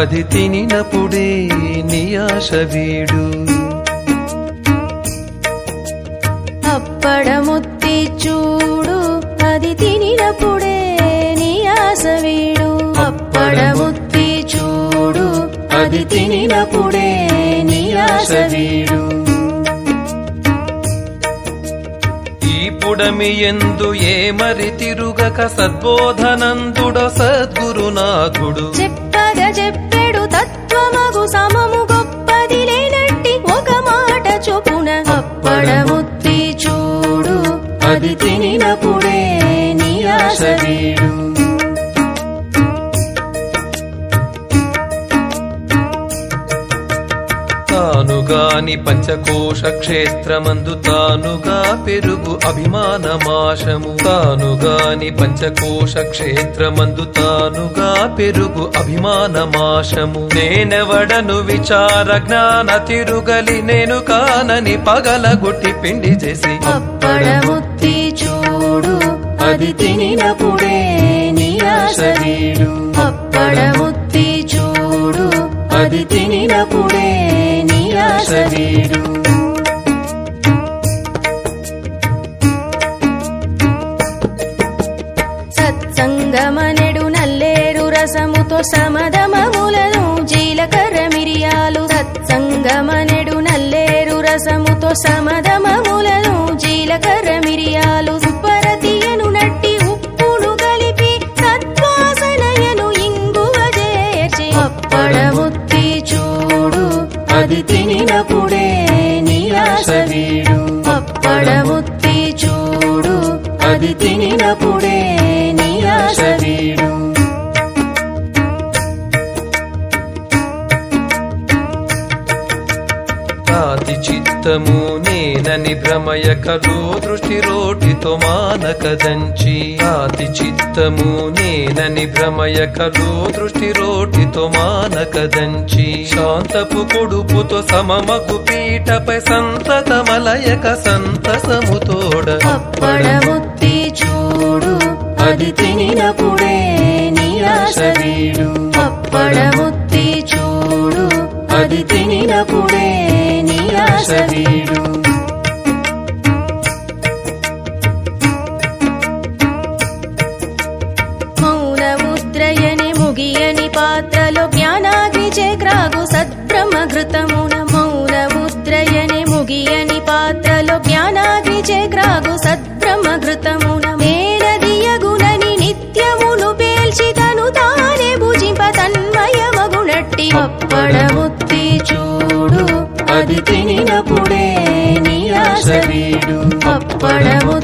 అది తినినప్పుడే నియాశ వీడు అప్పడముత్తి చూడు అది తినినప్పుడే నీ ఆశ వీడు అప్పడముత్తి చూడు అది తినినప్పుడే నీ ఆశ వీడు ఈ పుడమి ఎందు ఏ మరి తిరుగక సద్బోధనందుడ సద్గురునాథుడు చెప్పగా చెప్పెడు తత్వమగు సమము గొప్పది లేనట్టి ఒక మాట చొప్పున అప్పడముత్తి చూడు అది తినినప్పుడే నీ ఆశ వీడు తానుగాని పంచకోశ క్షేత్రమందు తానుగా పెరుగు అభిమానమాశము తానుగాని పంచకోశ క్షేత్రమందు తానుగా పెరుగు అభిమానమాశము నేనెవడను విచార జ్ఞాన తిరుగలి నేను కానని పగలగొట్టి పిండి చేసి అప్పడముత్తి చూడు అది తినినప్పుడే నీ ఆశ వీడు అప్పడముత్తి చూడు అది తినినప్పుడే నీ ఆశ వీడు సత్సంగమనెడు నల్లేరు రసముతో సమదమములను జీలకర్ర మిరియాలు సత్సంగమనెడు నల్లేరు రసముతో సమదమములను జీలకర్ర మిరియాలు సుపరతియను నట్టి ఉప్పును కలిపి సత్వాసనయను ఇంగువ చేర్చి అప్పడముత్తి చూడు అది తినినప్పుడే నీ ఆశ వీడు అప్పడముత్తి చూడు అది తినినప్పుడే నీ ఆశ వీడు కాతి చిత్తము నేనని భ్రమయకలో దృష్టి రోటితో మానకదంచి కాతి చిత్తము నేనని భ్రమయకలో దృష్టి రోటితో మానకదంచి శాంతపు కొడుపుతో సమమగు పీటపై సంతతమలయక సంతసముతోడ అప్పడముత్తి చూడు అది తినినప్పుడే నీ ఆశ వీడు అప్పడముత్తి చూడు అది తినినప్పుడే నీ ఆశ వీడు మౌన ముద్రయని ముగియని పాత్రలో జ్ఞానాగ్ని చేక్రాగు సద్బ్రహ్మఘృతమున మౌన ముద్రయని ముగియని పాత్రలో జ్ఞానాగ్ని చేక్రాగు సద్బ్రహ్మఘృతమున మేనదియగునని నిత్యమును పేల్చి తను తానే భుజింప తన్మయమగునట్టి అప్పడముత్తి చూడు అది తినినప్పుడే నీ ఆశ వీడు అప్పడము